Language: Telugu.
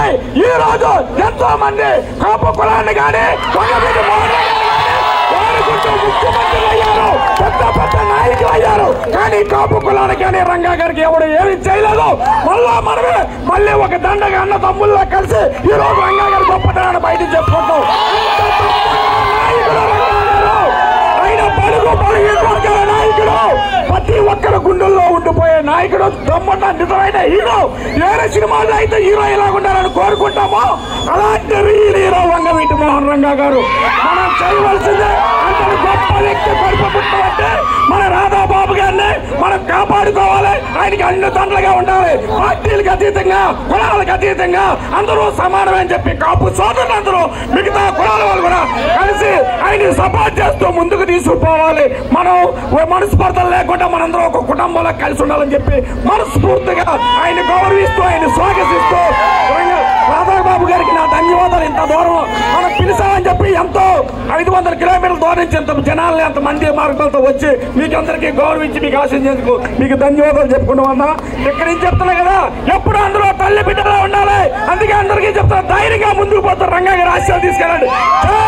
ఈ రోజు ఎంతో మంది కాపు కులాన్ని కానీ వంగవీటి మోహన్ రెడ్డి గాని కోరుకుంటూ ముఖ్యమంత్రులు అయ్యారు పెద్ద పెద్ద నాయకులు అయ్యారు కానీ కాపు కులానికి కానీ రంగా గారికి ఎవడు ఏమి చేయలేదు మళ్ళా మనమే మళ్ళీ ఒక దండగా అన్న తమ్ముళ్ళ కలిసి ఈ రోజు రంగా గారి గొప్పతనాన్ని బయట చెప్పుకుంటాం అంత గొప్ప నాయకుడు రంగా గారు. ఆయన పడుగు పడుగు వర్గాల నాయకుడు ప్రతి ఒక్కరి గుండెల్లో ఉండిపోయే నాయకుడు దమ్మున్న నిజమైన హీరో వేరే సినిమాల్లో అయితే హీరో ఎలా ఉండాలని కోరుకుంటామో అలాంటి రియల్ హీరో వంగవీటి మోహన్ రంగా గారు మనం చేయవలసిందే అంతటి గొప్ప వ్యక్తి పరిపకుంటే మన రాధాబాబు గారిని మనం కాపాడుకోవాలి ఆయనకి అన్ని తండ్రులుగా ఉండాలి పార్టీలకు అతీతంగా కులాలకు అతీతంగా అందరూ సమానమే అని చెప్పి కాపు సోదరులు అందరూ మిగతా కులాల వాళ్ళు కూడా కలిసి ఆయన సపోర్ట్ చేస్తూ ముందుకు తీసుకుపోవాలి మనం మనస్పర్ధలు లేకుండా మనందరం ఒక కుటుంబంలో కలిసి ఉండాలని చెప్పి మనస్ఫూర్తిగా ఆయన గౌరవిస్తూ ఆయన స్వాగతిస్తూ రంగ- రాధాబాబు గారికి నా ధన్యవాదాలు ఇంత దూరం మనం పిలిచామని చెప్పి ఎంతో ఐదు వందల కిలోమీటర్ల దూరం నుంచి ఇంత జనాల్ని అంత మంది మార్గాలతో వచ్చి మీకు అందరికీ గౌరవించి మీకు ఆశించేందుకు మీకు ధన్యవాదాలు చెప్పుకుంటామన్నా ఇక్కడి నుంచి చెప్తున్నా కదా ఎప్పుడు అందరూ తల్లి బిడ్డలో ఉండాలి అందుకే అందరికీ చెప్తాను ధైర్యంగా ముందుకు పోతారు రంగా గారు ఆశయాలు తీసుకెళ్ళండి జై